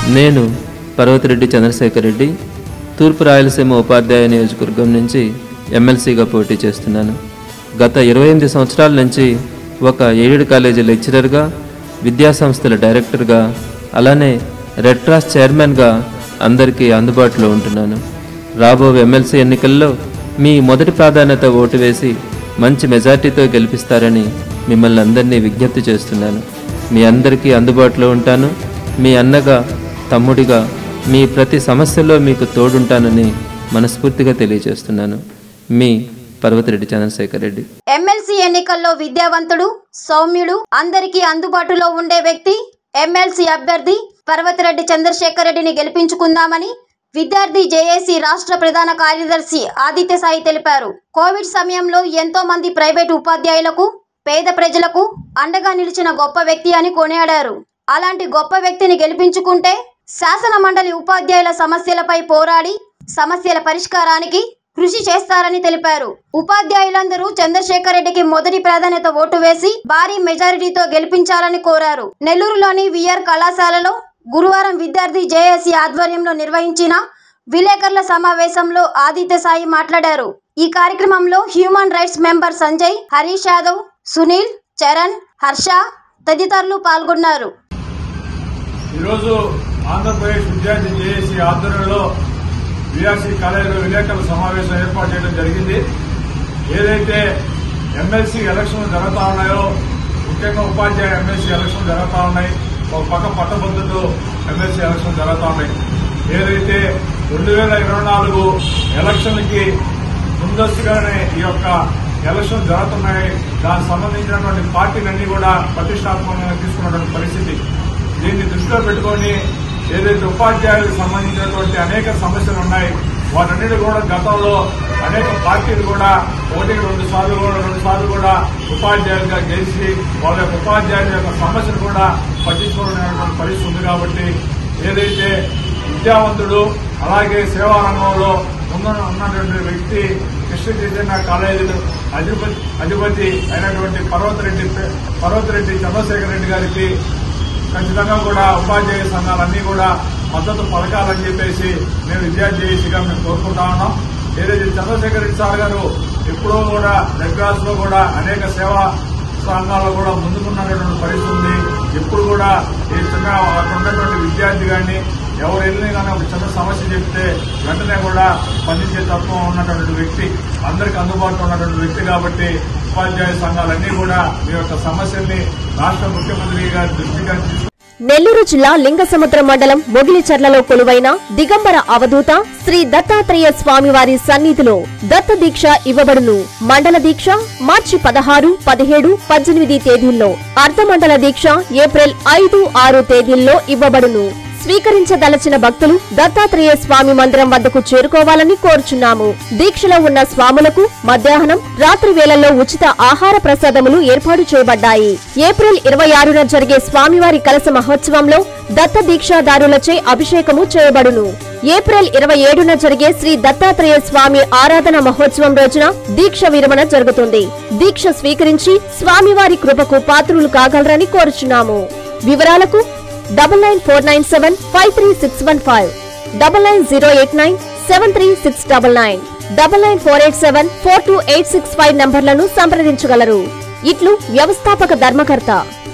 నేను పర్వతిరెడ్డి చంద్రశేఖర్ రెడ్డి తూర్పు రాయలసీమ ఉపాధ్యాయ నియోజకవర్గం నుంచి ఎమ్మెల్సీగా పోటీ చేస్తున్నాను గత ఇరవై ఎనిమిది సంవత్సరాల నుంచి ఒక ఎయిడెడ్ కాలేజీ లెక్చరర్గా విద్యాసంస్థల డైరెక్టర్గా అలానే రెడ్ క్రాస్ చైర్మన్గా అందరికీ అందుబాటులో ఉంటున్నాను రాబో ఎమ్మెల్సీ ఎన్నికల్లో మీ మొదటి ప్రాధాన్యత ఓటు వేసి మంచి మెజార్టీతో గెలిపిస్తారని మిమ్మల్ని అందరినీ విజ్ఞప్తి చేస్తున్నాను మీ అందరికీ అందుబాటులో ఉంటాను మీ అన్నగా తమ్ముడిగా మీ ప్రతి సమస్యలో మీకు తోడుంటానని మనస్ఫూర్తిగా తెలియజేస్తున్నాను మీ పర్వతిరెడ్డి చంద్రశేఖర్ రెడ్డి ఎమ్మెల్సీ ఎన్నికల్లో విద్యావంతుడు సౌమ్యుడు అందరికీ అందుబాటులో ఉండే వ్యక్తి ఎమ్మెల్సీ అభ్యర్థి పర్వతిరెడ్డి చంద్రశేఖర్ రెడ్డిని గెలిపించుకుందామని విద్యార్థి జేఏసీ రాష్ట్ర ప్రధాన కార్యదర్శి ఆదిత్య సాయి తెలిపారు కోవిడ్ సమయంలో ఎంతో మంది ప్రైవేటు ఉపాధ్యాయులకు పేద ప్రజలకు అండగా నిలిచిన గొప్ప వ్యక్తి అని కొనియాడారు అలాంటి గొప్ప వ్యక్తిని గెలిపించుకుంటే శాసన మండలి ఉపాధ్యాయుల సమస్యలపై పోరాడి సమస్యల పరిష్కారానికి కృషి చేస్తారని తెలిపారు ఉపాధ్యాయులందరూ చంద్రశేఖర్ రెడ్డికి మొదటి ప్రాధాన్యత ఓటు వేసి భారీ మెజారిటీతో గెలిపించాలని కోరారు నెల్లూరులోని విఆర్ కళాశాలలో గురువారం విద్యార్థి జేఏసీ ఆధ్వర్యంలో నిర్వహించిన విలేకరుల సమావేశంలో ఆదిత్య సాయి మాట్లాడారు ఈ కార్యక్రమంలో human rights member Sanjay Harish Yadav Sunil Charan Harsha తదితరులు పాల్గొన్నారు ఈరోజు ఆంధ్రప్రదేశ్ విద్యార్థి జేఏసీ ఆధ్వర్యంలో బీఆర్సీ కాలేజీలో విలేకరుల సమావేశం ఏర్పాటు చేయడం జరిగింది ఏదైతే ఎమ్మెల్సీ ఎలక్షన్లు జరుగుతా ఉన్నాయో ముఖ్యంగా ఉపాధ్యాయ ఎమ్మెల్సీ ఎలక్షన్ జరుగుతా ఉన్నాయి ఒక పక్క పట్టభద్రులు ఎమ్మెల్సీ ఎలక్షన్ జరుగుతా ఉన్నాయి ఏదైతే రెండు వేల ఇరవై నాలుగు ఎలక్షన్లకి ముందస్తుగానే ఈ యొక్క ఎలక్షన్ జరుగుతున్నాయి దానికి సంబంధించినటువంటి పార్టీలన్నీ కూడా ప్రతిష్టాత్మకంగా తీసుకున్నటువంటి పరిస్థితి దీన్ని దృష్టిలో పెట్టుకొని ఏదైతే ఉపాధ్యాయులకు సంబంధించినటువంటి అనేక సమస్యలు ఉన్నాయి వాటన్నిటి కూడా గతంలో అనేక పార్టీలు కూడా ఒకటికి రెండు సార్లు కూడా రెండు సార్లు కూడా ఉపాధ్యాయులుగా గెలిచి వాళ్ళ యొక్క ఉపాధ్యాయుల యొక్క సమస్యలు కూడా పట్టించుకోవాలనేటువంటి పరిస్థితి ఉంది కాబట్టి ఏదైతే విద్యావంతుడు అలాగే సేవా రంగంలో ఉన్న ఉన్నటువంటి వ్యక్తి కృష్ణ చైతన్య కాలేజీలు అధిపతి అధిపతి అయినటువంటి పర్వతరెడ్డి పర్వతరెడ్డి చంద్రశేఖర్ రెడ్డి గారికి ఖచ్చితంగా కూడా ఉపాధ్యాయ సంఘాలన్నీ కూడా మద్దతు పలకాలని చెప్పేసి మేము విద్యార్థి జేఏసీగా మేము కోరుకుంటా ఉన్నాం ఏదైతే చంద్రశేఖర్ రెడ్డి సార్ గారు ఎప్పుడో కూడా రెడ్ క్రాస్ లో కూడా అనేక సేవా సంఘాల్లో కూడా ముందుకున్నటువంటి పరిస్థితి ఉంది ఎప్పుడు కూడా ఈ చిన్న అక్కడ ఉన్నటువంటి విద్యార్థి కానీ ఎవరు వెళ్ళినా కానీ ఒక చిన్న సమస్య చెప్తే వెంటనే కూడా స్పందించే తత్వం ఉన్నటువంటి వ్యక్తి అందరికీ అందుబాటులో ఉన్నటువంటి వ్యక్తి కాబట్టి ఉపాధ్యాయ సంఘాలన్నీ కూడా మీ యొక్క సమస్యల్ని రాష్ట్ర ముఖ్యమంత్రి గారి దృష్టిగా తీసుకు నెల్లూరు జిల్లా లింగసముద్రం మండలం మొగిలిచర్లలో కొలువైన దిగంబర అవధూత శ్రీ దత్తాత్రేయ స్వామివారి సన్నిధిలో దత్త దీక్ష ఇవ్వబడును మండల దీక్ష మార్చి పదహారు పదిహేడు పద్దెనిమిది తేదీల్లో అర్ధమండల దీక్ష ఏప్రిల్ ఐదు ఆరు తేదీల్లో ఇవ్వబడును స్వీకరించదలచిన భక్తులు దత్తాత్రేయ స్వామి మందిరం వద్దకు చేరుకోవాలని కోరుచున్నాము దీక్షలో ఉన్న స్వాములకు మధ్యాహ్నం రాత్రి వేళల్లో ఉచిత ఆహార ప్రసాదములు ఏర్పాటు చేయబడ్డాయి ఏప్రిల్ ఇరవై ఆరున జరిగే స్వామివారి కలస మహోత్సవంలో దత్త దీక్షాదారులచే అభిషేకము చేయబడును ఏప్రిల్ ఇరవై ఏడున జరిగే శ్రీ దత్తాత్రేయ స్వామి ఆరాధన మహోత్సవం రోజున దీక్ష విరమణ జరుగుతుంది దీక్ష స్వీకరించి స్వామివారి కృపకు పాత్రులు కాగలరని కోరుచున్నాము వివరాలకు double nine four nine seven five three six one five double nine zero eight nine seven three six double nine double nine four eight seven four two eight six five నంబర్లను సంప్రదించగలరు ఇట్లు వ్యవస్థాపక ధర్మకర్త